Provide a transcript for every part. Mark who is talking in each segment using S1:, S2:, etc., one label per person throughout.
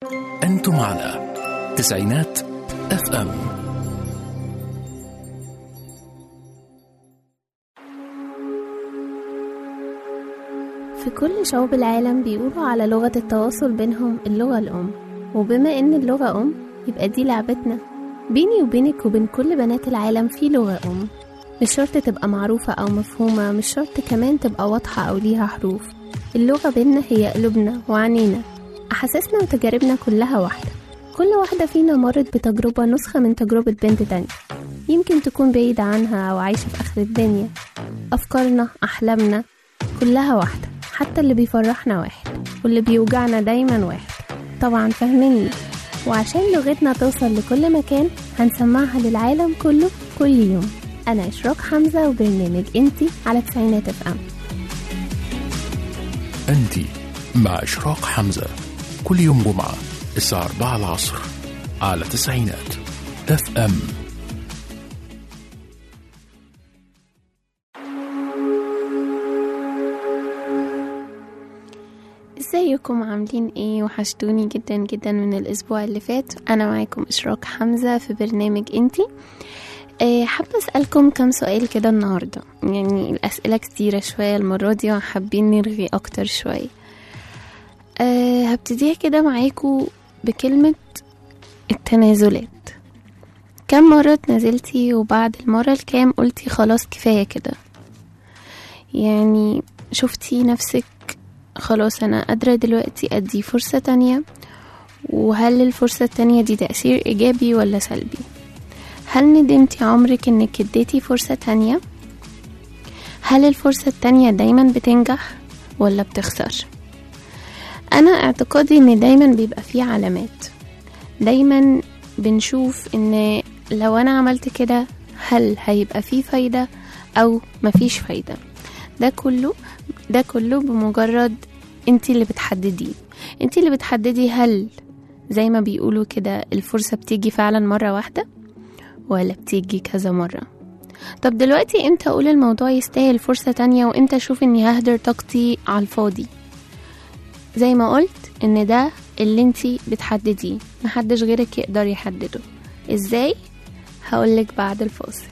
S1: أنتم على تسعينات اف ام
S2: في كل شعوب العالم بيقولوا على لغة التواصل بينهم اللغة الأم وبما إن اللغة أم يبقى دي لعبتنا بيني وبينك وبين كل بنات العالم في لغة أم مش شرط تبقى معروفة أو مفهومة مش شرط كمان تبقى واضحة أو ليها حروف اللغة بينا هي قلوبنا وعنينا أحاسيسنا وتجاربنا كلها واحدة كل واحدة فينا مرت بتجربة نسخة من تجربة بنت تانية يمكن تكون بعيدة عنها أو عايشة في آخر الدنيا أفكارنا أحلامنا كلها واحدة حتى اللي بيفرحنا واحد واللي بيوجعنا دايما واحد طبعا فاهميني وعشان لغتنا توصل لكل مكان هنسمعها للعالم كله كل يوم أنا إشراق حمزة وبرنامج انتي على تسعينات اف ام
S1: أنت مع إشراق حمزة كل يوم جمعة الساعة 4 العصر على تسعينات اف ام
S2: ازيكم عاملين ايه وحشتوني جدا جدا من الاسبوع اللي فات انا معاكم اشراق حمزة في برنامج انتي أه حابة اسألكم كم سؤال كده النهاردة يعني الاسئلة كتيرة شوية المرة دي وحابين نرغي اكتر شوية أه هبتديها كده معاكم بكلمة التنازلات كم مرة اتنازلتي وبعد المرة الكام قلتي خلاص كفاية كده يعني شفتي نفسك خلاص أنا قادرة دلوقتي أدي فرصة تانية وهل الفرصة التانية دي تأثير إيجابي ولا سلبي هل ندمتي عمرك إنك اديتي فرصة تانية هل الفرصة التانية دايما بتنجح ولا بتخسر أنا اعتقادي إن دايما بيبقى فيه علامات دايما بنشوف إن لو أنا عملت كده هل هيبقى فيه فايدة أو مفيش فايدة ده كله ده كله بمجرد انت اللي بتحدديه انت اللي بتحددي هل زي ما بيقولوا كده الفرصة بتيجي فعلا مرة واحدة ولا بتيجي كذا مرة طب دلوقتي امتى اقول الموضوع يستاهل فرصة تانية وامتى اشوف اني ههدر طاقتي على الفاضي زي ما قلت ان ده اللي انتي بتحدديه محدش غيرك يقدر يحدده ازاي هقولك بعد الفاصل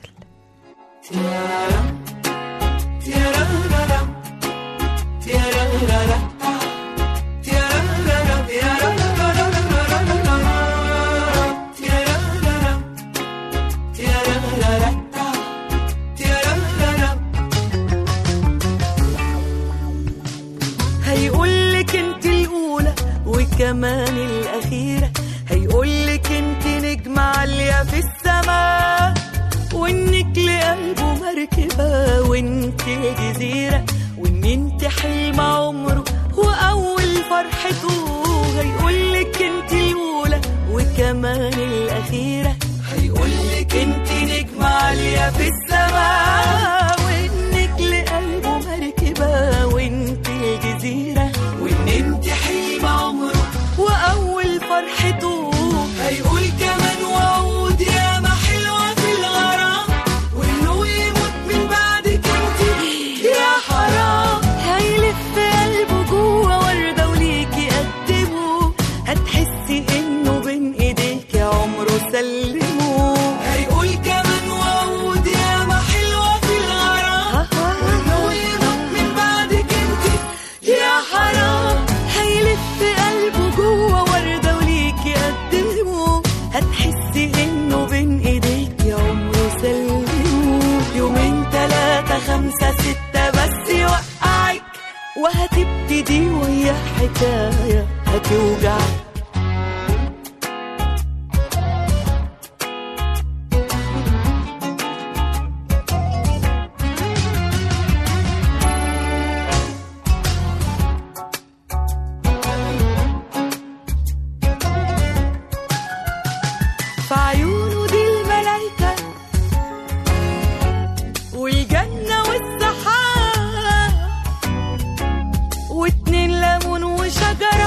S3: هيقولك انت الاولى وكمان الاخيره هيقولك انت نجمه عاليه في السماء وانك لقلبه مركبه وانت جزيره وان انت حلم عمره واول فرحته هيقولك انت الاولى وكمان الاخيره هيقولك انت نجمه عاليه في السماء وانك لقلبه مركبه وانت الجزيره وان انت حلم عمره واول فرحته هيقول كمان وعود يا ما حلوه في الغرام وانه يموت من بعدك انت يا حرام هيلف قلبه جوه ورده وليكي قدمه هتحسي انه بين ايديك عمره سلمه هيقول كمان وعود يا ما حلوه في الغرام وانه يموت من بعدك انت يا حرام هيلف قلبه جوه ورده وليكي قدمه هتحسي انه بين ايديك عمره سلمه يومين تلاتة خمسة ستة بس يوقعك وهتبتدي ويا حكاية هتوجعك في عيونه دي الملايكة والجنة والسحاب واتنين ليمون وشجرة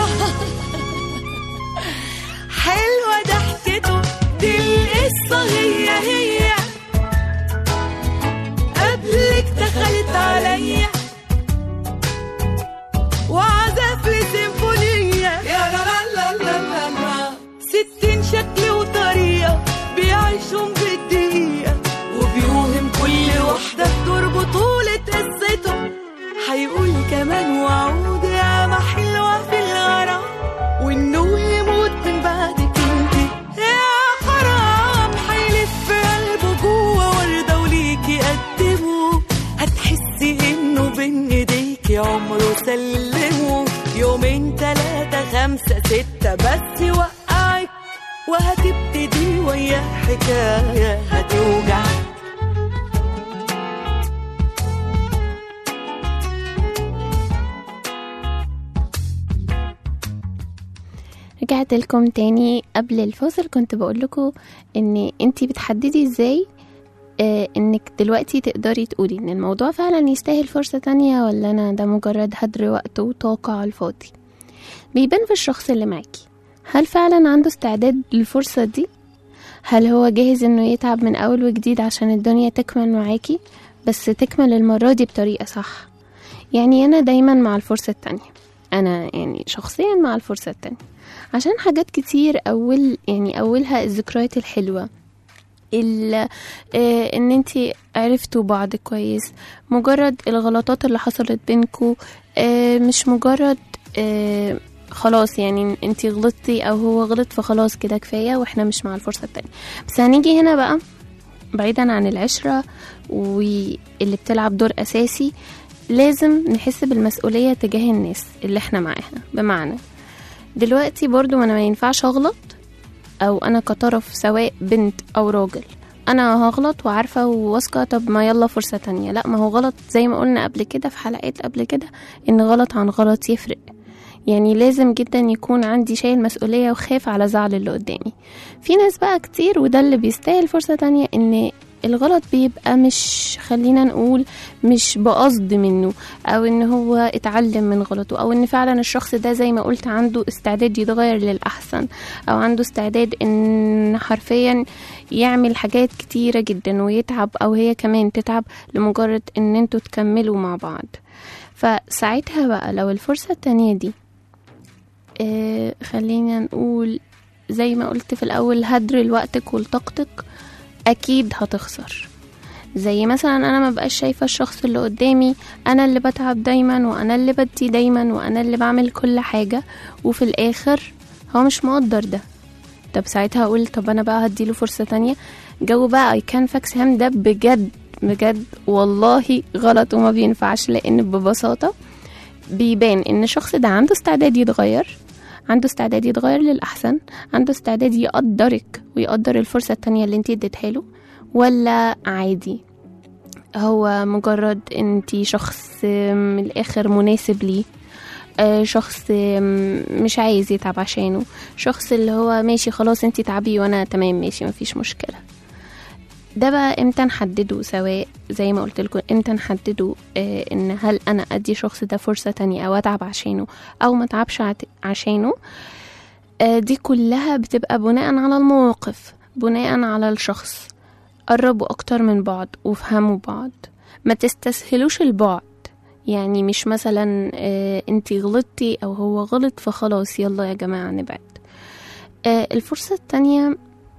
S3: ستة بس يوقعك وهتبتدي وياه حكاية هتوجعك
S2: رجعت لكم تاني قبل الفاصل كنت بقول لكم ان انتي بتحددي ازاي آه انك دلوقتي تقدري تقولي ان الموضوع فعلا يستاهل فرصة تانية ولا انا ده مجرد هدر وقت وطاقة على الفاضي بيبان في الشخص اللي معاكي هل فعلا عنده استعداد للفرصة دي هل هو جاهز انه يتعب من اول وجديد عشان الدنيا تكمل معاكي بس تكمل المرة دي بطريقة صح يعني انا دايما مع الفرصة التانية انا يعني شخصيا مع الفرصة التانية عشان حاجات كتير اول يعني اولها الذكريات الحلوة ال- آه، ان انتي عرفتوا بعض كويس مجرد الغلطات اللي حصلت بينكو آه، مش مجرد آه، خلاص يعني انتي غلطتي او هو غلط فخلاص كده كفاية واحنا مش مع الفرصة التانية بس هنيجي هنا بقى بعيدا عن العشرة واللي بتلعب دور أساسي لازم نحس بالمسؤولية تجاه الناس اللي احنا معاها بمعنى دلوقتي برضو انا ما ينفعش اغلط او انا كطرف سواء بنت او راجل انا هغلط وعارفه وواثقه طب ما يلا فرصه تانية لا ما هو غلط زي ما قلنا قبل كده في حلقات قبل كده ان غلط عن غلط يفرق يعني لازم جدا يكون عندي شايل مسؤوليه وخاف على زعل اللي قدامي في ناس بقى كتير وده اللي بيستاهل فرصه تانية ان الغلط بيبقى مش خلينا نقول مش بقصد منه او ان هو اتعلم من غلطه او ان فعلا الشخص ده زي ما قلت عنده استعداد يتغير للاحسن او عنده استعداد ان حرفيا يعمل حاجات كتيرة جدا ويتعب او هي كمان تتعب لمجرد ان انتوا تكملوا مع بعض فساعتها بقى لو الفرصة التانية دي آه خلينا نقول زي ما قلت في الاول هدر لوقتك ولطاقتك اكيد هتخسر زي مثلا انا ما بقاش شايفه الشخص اللي قدامي انا اللي بتعب دايما وانا اللي بدي دايما وانا اللي بعمل كل حاجه وفي الاخر هو مش مقدر ده طب ساعتها اقول طب انا بقى هديله فرصه تانية جو بقى اي كان فاكس هام ده بجد بجد والله غلط وما بينفعش لان ببساطه بيبان ان الشخص ده عنده استعداد يتغير عنده استعداد يتغير للأحسن عنده استعداد يقدرك ويقدر الفرصة التانية اللي انت اديتها له ولا عادي هو مجرد انت شخص من الآخر مناسب ليه آه، شخص آم، مش عايز يتعب عشانه شخص اللي هو ماشي خلاص انت تعبي وانا تمام ماشي مفيش مشكلة ده بقى امتى نحدده سواء زي ما قلت لكم امتى نحدده آه ان هل انا ادي شخص ده فرصة تانية او اتعب عشانه او ما اتعبش عت- عشانه آه دي كلها بتبقى بناء على المواقف بناء على الشخص قربوا اكتر من بعض وفهموا بعض ما تستسهلوش البعد يعني مش مثلا آه انتي غلطتي او هو غلط فخلاص يلا يا جماعة نبعد آه الفرصة التانية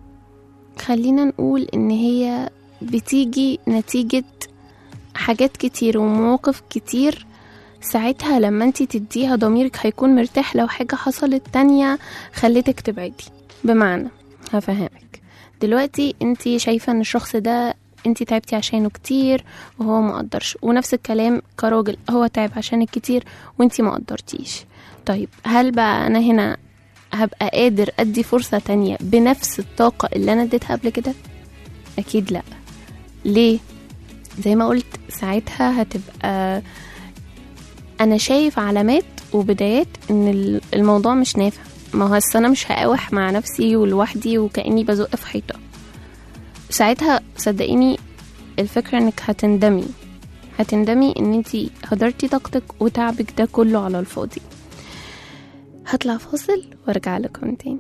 S2: خلينا نقول ان هي بتيجي نتيجة حاجات كتير ومواقف كتير ساعتها لما انتي تديها ضميرك هيكون مرتاح لو حاجة حصلت تانية خلتك تبعدي بمعنى هفهمك دلوقتي انتي شايفة ان الشخص ده انتي تعبتي عشانه كتير وهو ما قدرش ونفس الكلام كراجل هو تعب عشانك كتير وانتي ما قدرتيش طيب هل بقى انا هنا هبقى قادر ادي فرصة تانية بنفس الطاقة اللي انا اديتها قبل كده اكيد لا ليه زي ما قلت ساعتها هتبقى انا شايف علامات وبدايات ان ال- الموضوع مش نافع ما هو أصل انا مش هقاوح مع نفسي ولوحدي وكاني بزق في حيطه ساعتها صدقيني الفكره انك هتندمي هتندمي ان انتي هدرتي طاقتك وتعبك ده كله على الفاضي هطلع فاصل وارجع لكم تاني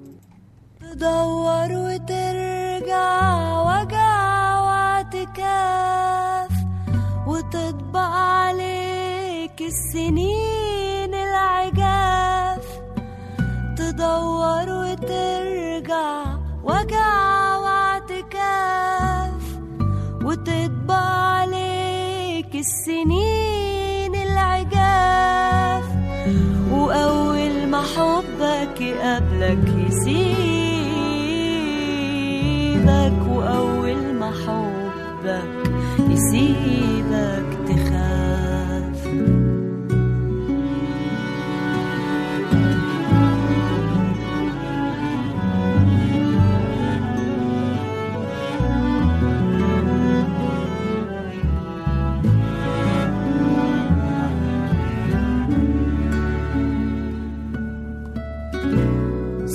S3: تدور وترجع وجع واعتكاف وتطبع عليك السنين العجاف تدور وترجع وجع واعتكاف وتطبع عليك السنين العجاف وأول ما حبك يقابلك يسيبك وأول ما حبك يسيبك تخاف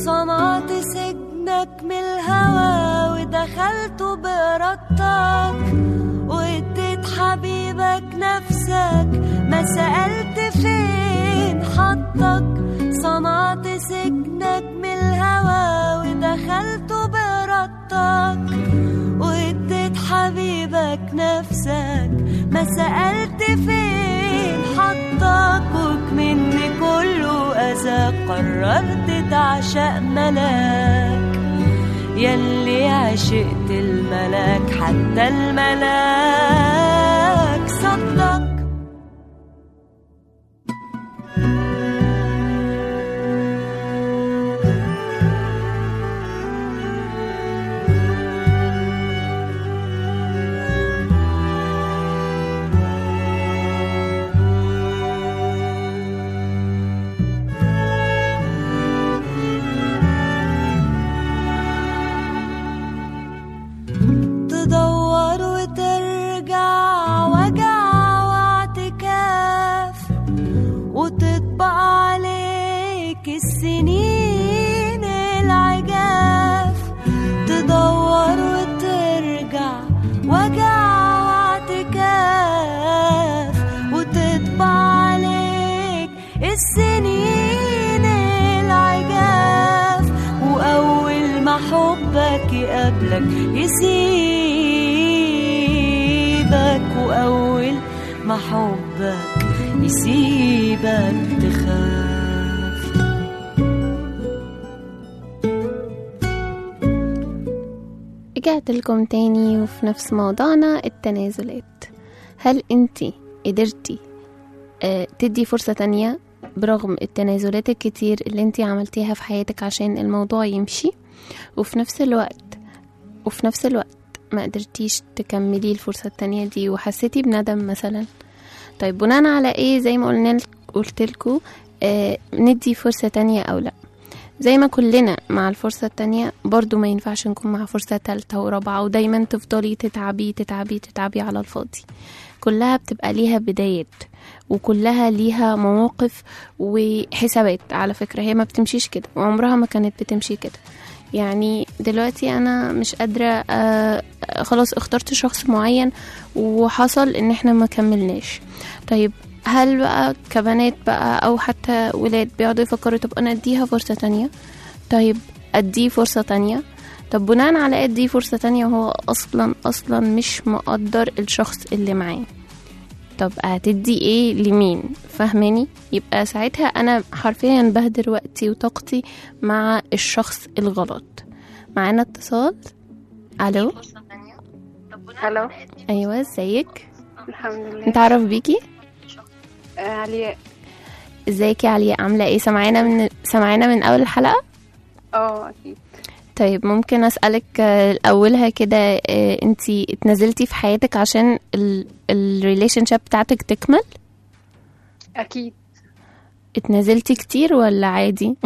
S3: صنعت سجنك من الهوى ودخلته بإرادتك واديت حبيبك نفسك ما سألت فين حطك صنعت سجنك من الهوى ودخلته بإرادتك واديت حبيبك نفسك ما سألت فين حطك وكمن كله أذى قررت تعشق ملاك يلي عشقت الملاك حتى الملاك صدق تدور وترجع وجع واعتكاف وتطبع عليك السنين العجاف تدور وترجع وجع واعتكاف وتطبع عليك السنين العجاف وأول ما حبك يقابلك يسيبك وأول ما حبك يسيبك تخاف
S2: رجعت لكم تاني وفي نفس موضوعنا التنازلات هل انتي قدرتي آه، تدي فرصة تانية برغم التنازلات الكتير اللي انتي عملتيها في حياتك عشان الموضوع يمشي وفي نفس الوقت وفي نفس الوقت ما قدرتيش تكملي الفرصة التانية دي وحسيتي بندم مثلا طيب بناء على ايه زي ما قلنا قلتلكوا آه ندي فرصة تانية او لا زي ما كلنا مع الفرصة التانية برضو ما ينفعش نكون مع فرصة تالتة ورابعة ودايما تفضلي تتعبي تتعبي تتعبي على الفاضي كلها بتبقى ليها بدايات وكلها ليها مواقف وحسابات على فكرة هي ما بتمشيش كده وعمرها ما كانت بتمشي كده يعني دلوقتي انا مش قادرة آه خلاص اخترت شخص معين وحصل ان احنا ما كملناش طيب هل بقى كبنات بقى او حتى ولاد بيقعدوا يفكروا طب انا اديها فرصة تانية طيب اديه فرصة تانية طب بناء على إيه اديه فرصة تانية وهو اصلا اصلا مش مقدر الشخص اللي معاه طب هتدي ايه لمين فاهماني يبقى ساعتها انا حرفيا بهدر وقتي وطاقتي مع الشخص الغلط معانا اتصال الو
S4: الو
S2: ايوه ازيك
S4: الحمد لله
S2: نتعرف بيكي
S4: آه علياء
S2: ازيك يا علياء عامله ايه سامعانا من سامعانا من اول الحلقه
S4: اه اكيد
S2: طيب ممكن اسالك آه، اولها كده آه، انتي اتنازلتي في حياتك عشان الريليشن شيب بتاعتك تكمل
S4: اكيد
S2: اتنازلتي كتير ولا عادي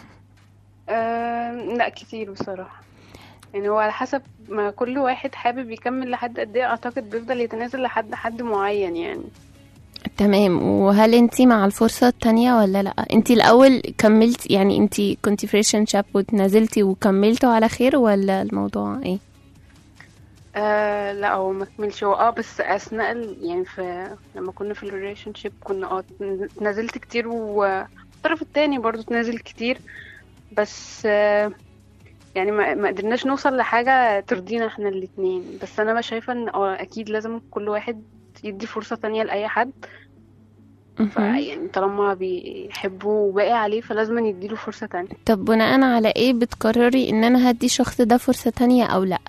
S4: آه لا كتير بصراحه يعني هو على حسب ما كل واحد حابب يكمل لحد قد ايه اعتقد بيفضل يتنازل لحد حد معين يعني
S2: تمام وهل انتي مع الفرصة التانية ولا لا انتي الاول كملت يعني انتي كنتي في ريليشن شيب واتنازلتي وكملتوا على خير ولا الموضوع ايه
S4: آه لا هو ما كملش هو اه بس اثناء ال- يعني في لما كنا في الريليشن شيب كنا اه نزلت كتير والطرف التاني برضو تنازل كتير بس آه يعني ما ما قدرناش نوصل لحاجة ترضينا احنا الاتنين بس انا بقى شايفة ان اه اكيد لازم كل واحد يدي فرصة تانية لأي حد
S2: مهم.
S4: فيعني طالما بيحبه وباقي عليه فلازم يديله فرصة تانية
S2: طب بناء على ايه بتقرري ان انا هدي الشخص ده فرصة تانية او لا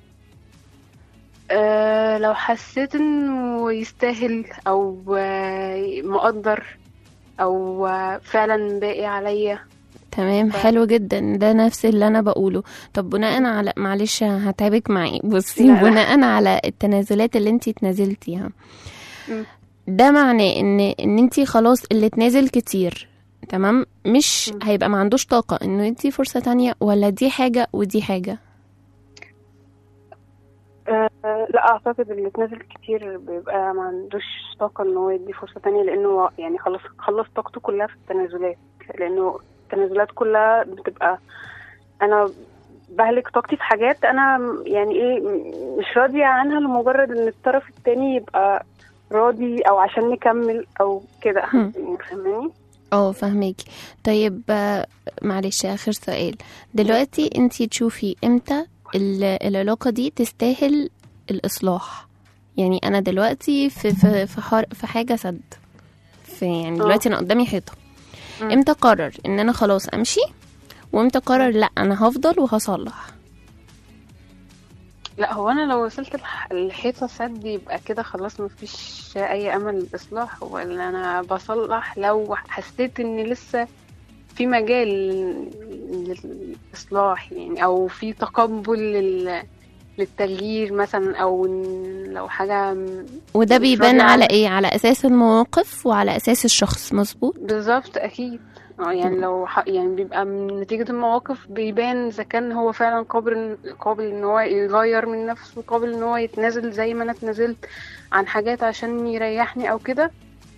S4: أه لو حسيت انه يستاهل او آه، مقدر او آه، فعلا باقي عليا
S2: تمام
S4: ف-
S2: حلو جدا ده نفس اللي انا بقوله طب بناء على معلش هتعبك معي بصي
S4: لا، لا.
S2: بناء على التنازلات اللي انتي اتنازلتيها
S4: مم.
S2: ده معناه ان ان انتي خلاص اللي اتنازل كتير تمام مش
S4: مم.
S2: هيبقى ما عندوش طاقة انه يدي فرصة تانية ولا دي حاجة ودي حاجة
S4: أه لا اعتقد اللي اتنازل كتير بيبقى ما عندوش طاقة ان هو يدي فرصة تانية لانه يعني خلص خلص طاقته كلها في التنازلات لانه التنازلات كلها بتبقى انا بهلك طاقتي في حاجات انا يعني ايه م- مش راضيه عنها لمجرد ان الطرف التاني يبقى راضي او عشان نكمل او كده
S2: هم.
S4: يعني فاهماني
S2: اه فهماكي طيب آه، معلش اخر سؤال دلوقتي انتي تشوفي امتى ال- العلاقة دي تستاهل الاصلاح يعني انا دلوقتي في في في, حار في حاجة سد في يعني
S4: اه.
S2: دلوقتي انا قدامي حيطة
S4: مم.
S2: امتى قرر ان انا خلاص امشي وامتى قرر لا انا هفضل وهصلح
S4: لا هو انا لو وصلت الح- الحيطه سد يبقى كده خلاص مفيش اي امل للاصلاح ولا انا بصلح لو حسيت ان لسه في مجال للاصلاح يعني او في تقبل لل... للتغيير مثلا او إن لو حاجه م-
S2: وده
S4: مش
S2: بيبان
S4: راضية
S2: على
S4: عنها.
S2: ايه على اساس المواقف وعلى اساس الشخص مظبوط
S4: بالظبط اكيد اه يعني لو ح... يعني بيبقى من نتيجة المواقف بيبان اذا كان هو فعلا قابل قابل ان هو يغير من نفسه قابل ان هو يتنازل زي ما انا اتنازلت عن حاجات عشان يريحني او كده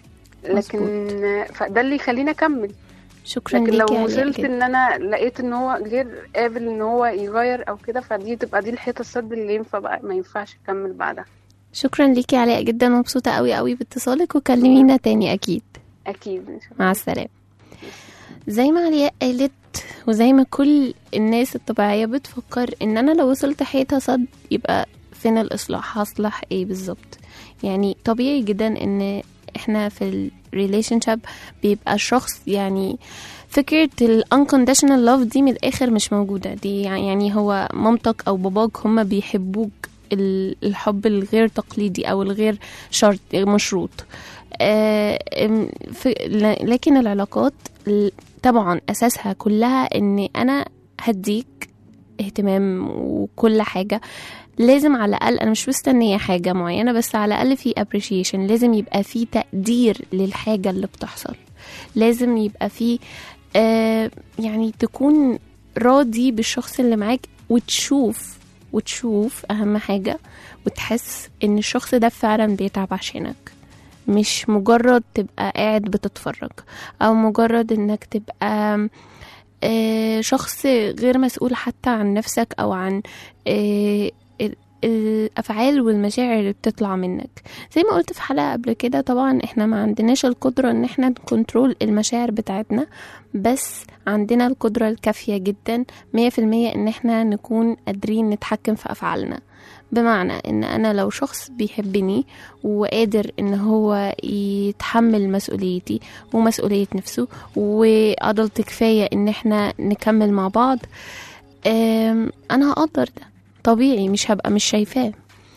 S4: لكن فده اللي يخليني اكمل
S2: شكرا
S4: لكن
S2: ليكي
S4: لو
S2: يا
S4: وصلت
S2: جدا.
S4: ان انا لقيت ان هو غير قابل ان هو يغير او كده فدي تبقى دي الحيطة السد اللي ينفع بقى ما ينفعش اكمل بعدها
S2: شكرا ليكي يا علاء جدا مبسوطة قوي قوي باتصالك وكلمينا تاني اكيد
S4: اكيد ان شاء الله
S2: مع السلامة زي ما علياء قالت وزي ما كل الناس الطبيعية بتفكر ان انا لو وصلت حيطة صد يبقى فين الاصلاح هصلح ايه بالظبط يعني طبيعي جدا ان احنا في الريليشن شيب بيبقى الشخص يعني فكرة ال unconditional love دي من الآخر مش موجودة دي يعني هو مامتك أو باباك هما بيحبوك ال- الحب الغير تقليدي أو الغير شرط مشروط آه، ام- في- ل- لكن العلاقات ال- طبعا أساسها كلها إن أنا هديك اهتمام وكل حاجة لازم على الأقل أنا مش مستنية حاجة معينة بس على الأقل في appreciation لازم يبقى في تقدير للحاجة اللي بتحصل لازم يبقى في آه يعني تكون راضي بالشخص اللي معاك وتشوف وتشوف أهم حاجة وتحس إن الشخص ده فعلا بيتعب عشانك مش مجرد تبقى قاعد بتتفرج أو مجرد إنك تبقى آه، شخص غير مسؤول حتى عن نفسك أو عن آه، ال- الأفعال والمشاعر اللي بتطلع منك زي ما قلت في حلقة قبل كده طبعا احنا ما عندناش القدرة ان احنا نكنترول المشاعر بتاعتنا بس عندنا القدرة الكافية جدا مية في المية ان احنا نكون قادرين نتحكم في أفعالنا بمعنى ان انا لو شخص بيحبني وقادر ان هو يتحمل مسؤوليتي ومسؤولية نفسه وقدرت كفاية ان احنا نكمل مع بعض آم، انا هقدر ده طبيعي مش هبقى مش شايفاه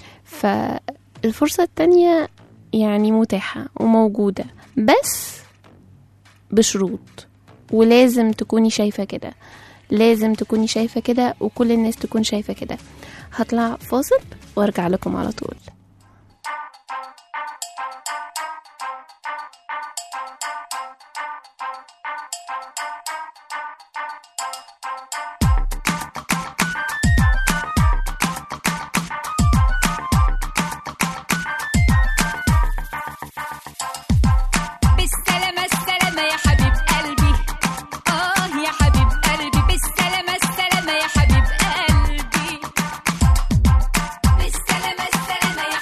S2: فالفرصة التانية يعني متاحة وموجودة بس بشروط ولازم تكوني شايفة كده لازم تكوني شايفة كده وكل الناس تكون شايفة كده هطلع فاصل وارجع لكم على طول
S5: بالسلامة السلامة يا حبيب قلبي آه يا حبيب قلبي بالسلامة السلامة يا حبيب قلبي بالسلامة السلامة يا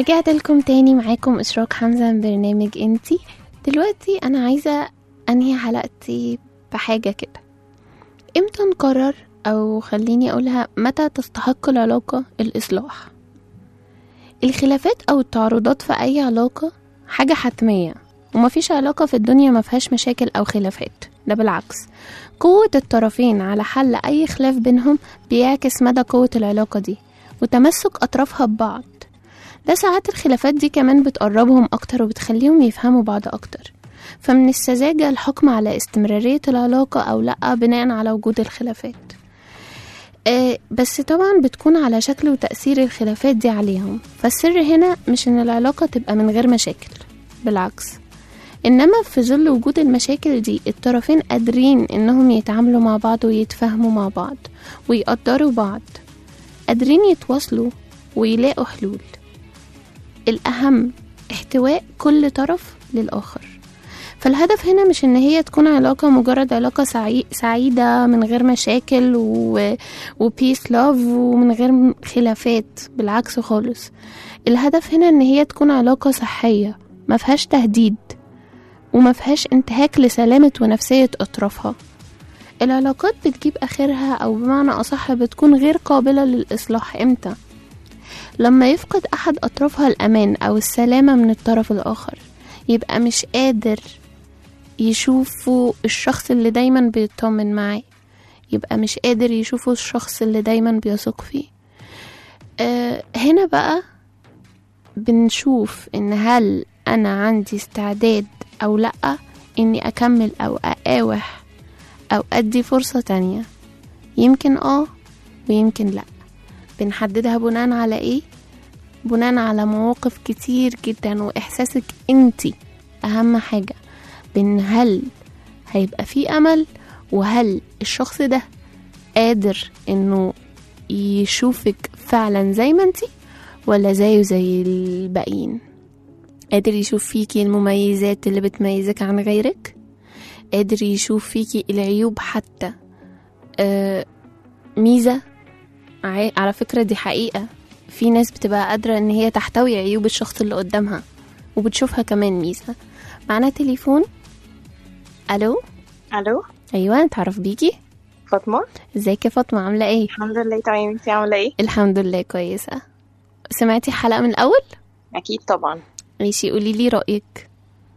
S2: ورجعت لكم تاني معاكم إشراق حمزة من برنامج انتي دلوقتي أنا عايزة أنهي حلقتي بحاجة كده امتى نقرر أو خليني أقولها متى تستحق العلاقة الإصلاح الخلافات أو التعارضات في أي علاقة حاجة حتمية ومفيش علاقة في الدنيا مفيهاش مشاكل أو خلافات ده بالعكس قوة الطرفين على حل أي خلاف بينهم بيعكس مدى قوة العلاقة دي وتمسك أطرافها ببعض ده ساعات الخلافات دي كمان بتقربهم أكتر وبتخليهم يفهموا بعض أكتر فمن السذاجة الحكم على استمرارية العلاقة أو لأ بناء على وجود الخلافات آه، بس طبعا بتكون على شكل وتأثير الخلافات دي عليهم فالسر هنا مش إن العلاقة تبقى من غير مشاكل بالعكس إنما في ظل وجود المشاكل دي الطرفين قادرين إنهم يتعاملوا مع بعض ويتفاهموا مع بعض ويقدروا بعض قادرين يتواصلوا ويلاقوا حلول الأهم احتواء كل طرف للآخر فالهدف هنا مش ان هي تكون علاقة مجرد علاقة سعي... سعيدة من غير مشاكل و... وبيس لاف ومن غير خلافات بالعكس خالص الهدف هنا ان هي تكون علاقة صحية ما فيهاش تهديد وما فيهاش انتهاك لسلامة ونفسية أطرافها العلاقات بتجيب آخرها أو بمعنى أصح بتكون غير قابلة للإصلاح إمتى لما يفقد أحد أطرافها الأمان أو السلامة من الطرف الآخر يبقى مش قادر يشوفوا الشخص اللي دايما بيطمن معاه يبقى مش قادر يشوفوا الشخص اللي دايما بيثق فيه أه هنا بقى بنشوف ان هل انا عندي استعداد او لا اني اكمل او اقاوح او ادي فرصة تانية يمكن اه ويمكن لا بنحددها بناء على ايه بناء على مواقف كتير جدا واحساسك انتي اهم حاجة بان هل هيبقى في امل وهل الشخص ده قادر انه يشوفك فعلا زي ما انتي ولا زيه زي الباقيين قادر يشوف فيكي المميزات اللي بتميزك عن غيرك قادر يشوف فيكي العيوب حتى آه ميزة عي- على فكرة دي حقيقة في ناس بتبقى قادرة ان هي تحتوي عيوب الشخص اللي قدامها وبتشوفها كمان ميزة معنا تليفون الو
S6: الو
S2: ايوه تعرف بيكي
S6: فاطمه
S2: ازيك يا فاطمة عاملة ايه
S6: الحمد لله تمام انتي عامله ايه
S2: الحمد لله كويسة سمعتي الحلقة من الاول
S6: اكيد طبعا
S2: ماشي قولي لي رأيك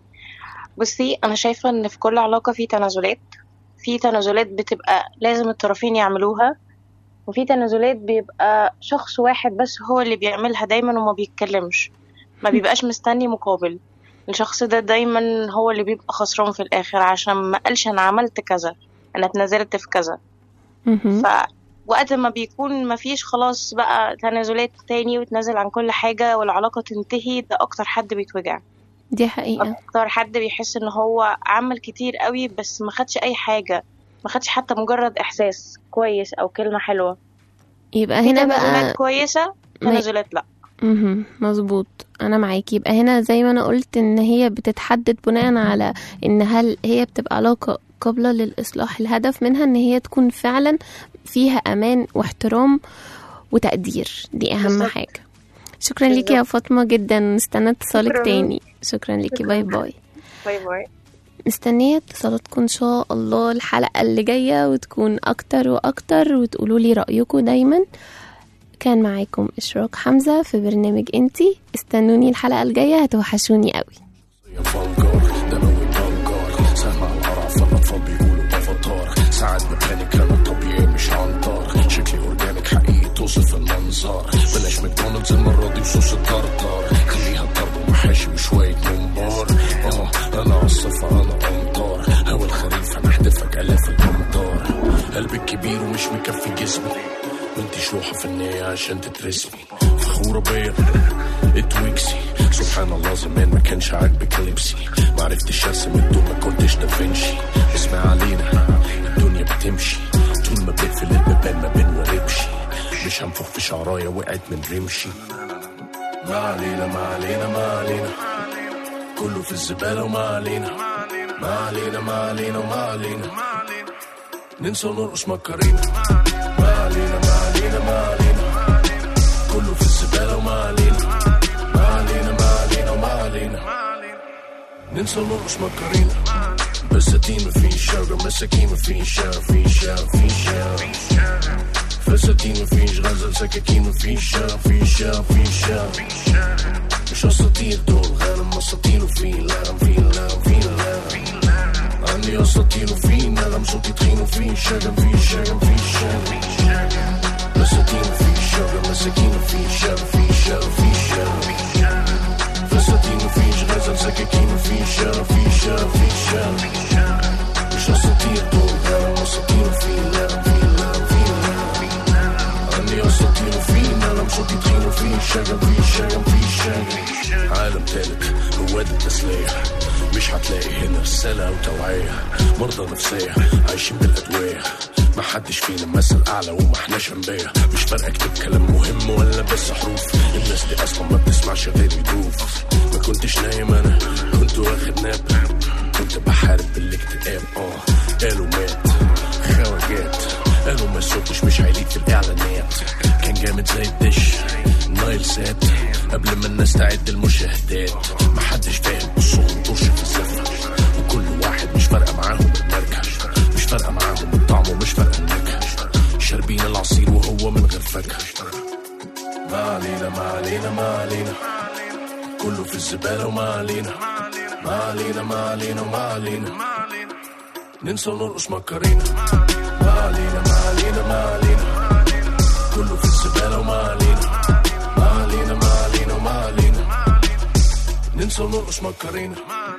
S6: بصي انا شايفه ان في كل علاقه في تنازلات في تنازلات بتبقى لازم الطرفين يعملوها وفي تنازلات بيبقى شخص واحد بس هو اللي بيعملها دايما وما بيتكلمش ما بيبقاش مستني مقابل الشخص ده دايما هو اللي بيبقى خسران في الاخر عشان ما قالش انا عملت كذا انا اتنازلت في كذا
S2: مهم.
S6: ف وقت ما بيكون مفيش خلاص بقى تنازلات تاني وتنازل عن كل حاجة والعلاقة تنتهي ده أكتر حد بيتوجع
S2: دي حقيقة
S6: أكتر حد بيحس إن هو عمل كتير قوي بس ما خدش أي حاجة ما خدش حتى مجرد إحساس كويس أو كلمة حلوة
S2: يبقى
S6: في
S2: هنا
S6: تنازلات
S2: بقى
S6: كويسة
S2: ما-
S6: تنازلات لأ
S2: مهم. مظبوط انا معاكي يبقى هنا زي ما انا قلت ان هي بتتحدد بناء على ان هل هي بتبقى علاقة قابلة للإصلاح الهدف منها ان هي تكون فعلا فيها امان واحترام وتقدير دي اهم
S6: بالظبط.
S2: حاجة شكرا ليكي يا فاطمة جدا نستنى اتصالك
S6: شكراً.
S2: تاني شكرا ليكي باي باي
S6: باي باي
S2: مستنية اتصالاتكم ان شاء الله الحلقة اللي جاية وتكون اكتر واكتر وتقولوا لي رأيكم دايما كان معاكم اشراق حمزة في برنامج انتي استنوني الحلقة الجاية هتوحشوني قوي
S1: فانجار دموي بانجار سهم على القرع فالاطفال بيقولوا افاتار ساعات ببانك انا طبيعي مش عنتر شكلي اورجانيك حقيقي توصف المنظر بلاش ماكدونالدز المره دي وصوص الطرطر خليها ضرب ومحاشي وشويه ممبار اه انا عاصفه انا امطار هوا الخريف انا احدفك الاف الامطار قلبي كبير ومش مكفي جسمي وانتي شروحة فنية عشان تترسمي فخورة بيا اتويكسي سبحان الله زمان ما كانش عاجبك لبسي ما عرفتش ارسم الدور ما كنتش دافنشي اسمع علينا الدنيا بتمشي طول ما بقفل البيبان ما بنوربش مش هنفخ في شعرايا وقعت من رمشي ما علينا ما علينا ما علينا كله في الزبالة وما علينا ما علينا ما علينا وما علينا ننسى ونرقص مكرينا ما علينا ما علينا ما علينا كله في الزبالة وما علينا ما علينا ننسى نرقص مكرينا بساتين مفيش شجر مساكين مفيش شارع في شارع في شارع فساتين مفيش غزل سكاكين مفيش شارع في شارع في شارع مش اساطير دول غنم اساطير وفي لغم في لغم في لغم عندي اساطير وفي نغم صوتي تخين وفي شجن في شجن في شجن بساتين في شجر مساكين في شارع في شارع في شارع فساتين مفيش غزل سكاكين مفيش شارع في شارع في شارع مش اساطير دول غنم اساطير وفي لغم في لغم في لغم عندي اساطير وفي نغم صوتي تخين وفي شجن في شجن في شجن عالم تالت رواد التسلية مش هتلاقي هنا رسالة أو توعية مرضى نفسية عايشين بالأدوية ما حدش فينا مثل أعلى وما احناش أنبياء مش فارقة أكتب كلام مهم ولا بس حروف الناس دي أصلا ما بتسمعش غير يدوف ما كنتش نايم أنا كنت واخد ناب كنت بحارب بالاكتئاب اه قالوا مات خواجات قالوا ما صوتش مش هيليق في الإعلانات كان جامد زي الدش نايل سات قبل ما الناس تعد المشاهدات محدش فاهم الصوت طرش في الزفة وكل واحد مش فارقة معاهم الماركة مش فارقة معاهم الطعم ومش فارقة النكهة شاربين العصير وهو من غير فاكهة ما علينا ما علينا ما علينا كله في الزبالة وما علينا ما علينا ما علينا وما علينا ننسى ونرقص مكرينا ما علينا ما علينا ما علينا كله في الزبالة وما علينا ما علينا ما علينا وما علينا ننسى ونرقص مكرينا